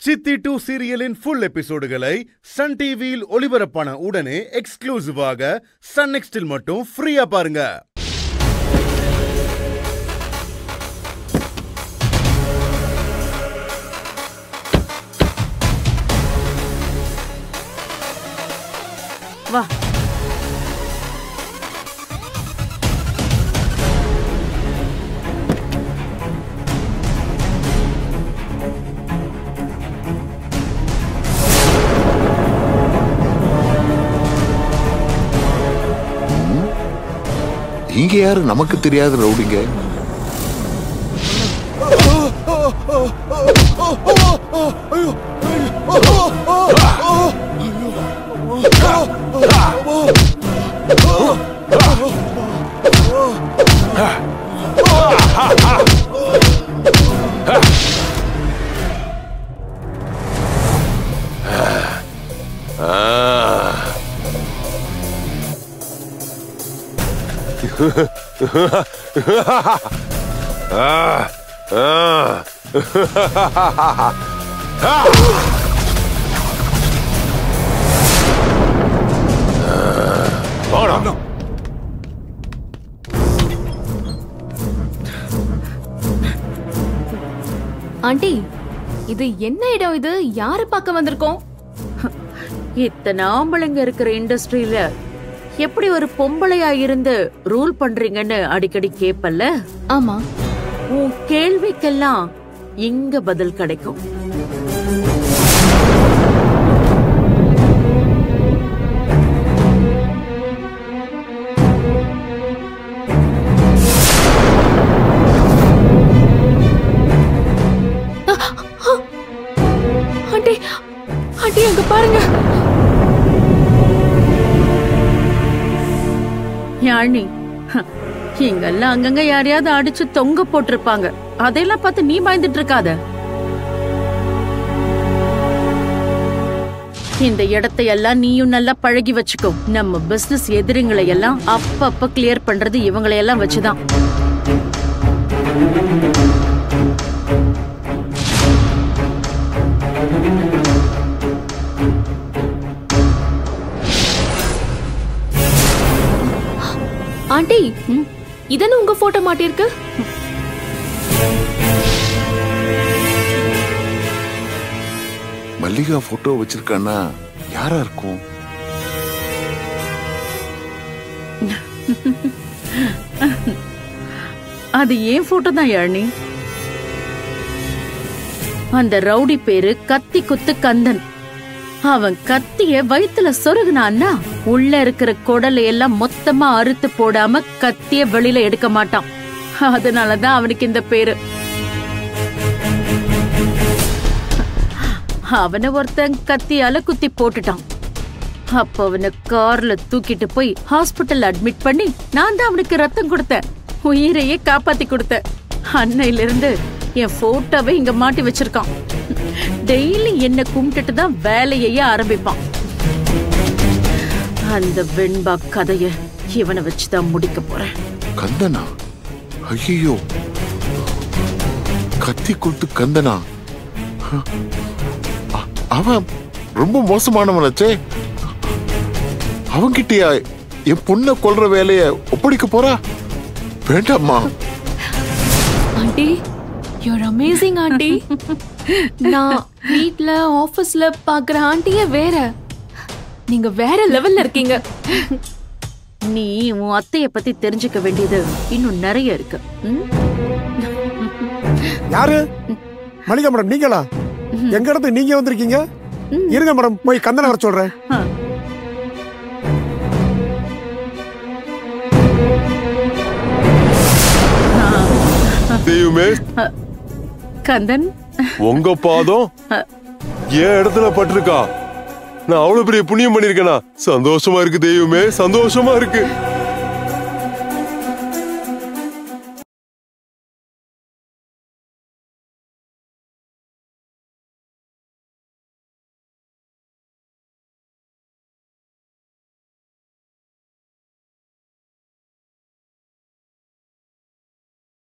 சித்தி டூ சீரியலின் ஃபுல் எபிசோடுகளை சன் டிவியில் ஒளிபரப்பான உடனே எக்ஸ்க்ளூசிவாக சன் நெக்ஸ்டில் மட்டும் ஃப்ரீயா பாருங்க வா இங்க யாரு நமக்கு தெரியாத ரவுடிங்க வாடா ஆண்டி இது என்ன இடம் இது யாரை பார்க்க வந்திருக்கோம் இத்தனை ஆம்பளைங்க இருக்கிற இண்டஸ்ட்ரியில எப்படி ஒரு பொம்பளையா இருந்து ரூல் பண்றீங்கன்னு அடிக்கடி கேப்பல்ல ஆமா உன் கேள்விக்கெல்லாம் இங்க பதில் கிடைக்கும் ஆண்டி ஆண்டி அங்க பாருங்க யாழ்னி ஹ, இங்கெல்லாம் அங்கங்க யாரையாவது அடிச்சு தொங்க போட்டிருப்பாங்க அதையெல்லாம் பார்த்து நீ பயந்துட்டு இருக்காத இந்த இடத்தை எல்லாம் நீயும் நல்லா பழகி வச்சுக்கோ நம்ம பிசினஸ் எதிரிங்களை எல்லாம் அப்பப்ப கிளியர் பண்றது இவங்களை எல்லாம் வச்சுதான் ஆண்டி இதன்னு உங்க போட்டோ மாட்டிருக்கு மல்லிகா போட்டோ வச்சிருக்கான்னா யாரா இருக்கும் அது ஏன் போட்டோ தான் யாழ்னி அந்த ரவுடி பேரு கத்தி குத்து கந்தன் அவன் கத்திய வயித்துல சொருகுனான்னா உள்ள இருக்கிற குடலை எல்லாம் மொத்தமா அறுத்து போடாம கத்திய வெளியில எடுக்க மாட்டான் அதனாலதான் அவனுக்கு இந்த பேரு அவனை ஒருத்தன் கத்தியால குத்தி போட்டுட்டான் அப்ப அவனை கார்ல தூக்கிட்டு போய் ஹாஸ்பிட்டல் அட்மிட் பண்ணி நான் தான் அவனுக்கு ரத்தம் கொடுத்தேன் உயிரையே காப்பாத்தி கொடுத்தேன் அன்னையில இருந்து என் போட்டோவை இங்க மாட்டி வச்சிருக்கான் டெய்லி என்ன கும்பிட்டுட்டு தான் வேலையையே ஆரம்பிப்பான் அந்த வெண்பா கதைய இவனை வச்சுதான் முடிக்க போறேன் கந்தனா ஐயோ கத்தி கொடுத்து கந்தனா அ- அவன் ரொம்ப மோசமானவனாச்சே அவன்கிட்டயா என் பொண்ணை கொல்ற வேலைய ஒப்படைக்க போறா வேண்டாம்மா ஆண்டி யூர் அமேசிங் ஆண்டி நான் வீட்ல ஆபீஸ்ல பாக்குற ஆண்டியே வேற நீங்க வேற லெவல்ல இருக்கீங்க நீ உன் அத்தைய பத்தி தெரிஞ்சுக்க வேண்டியது இன்னும் நிறைய இருக்கு ம்? யாரு மளிகை மேடம் நீங்களா எங்க இடத்துக்கு நீங்க வந்திருக்கீங்க இருங்க மேடம் போய் கந்தனை வர சொல்றேன் ஆ. தெய்வமே கந்தன் உங்க பாதம் என் இடத்துல பட்டிருக்கா நான் அவ்வளவு பெரிய புண்ணியம் பண்ணிருக்கேனா சந்தோஷமா இருக்கு தெய்வமே சந்தோஷமா இருக்கு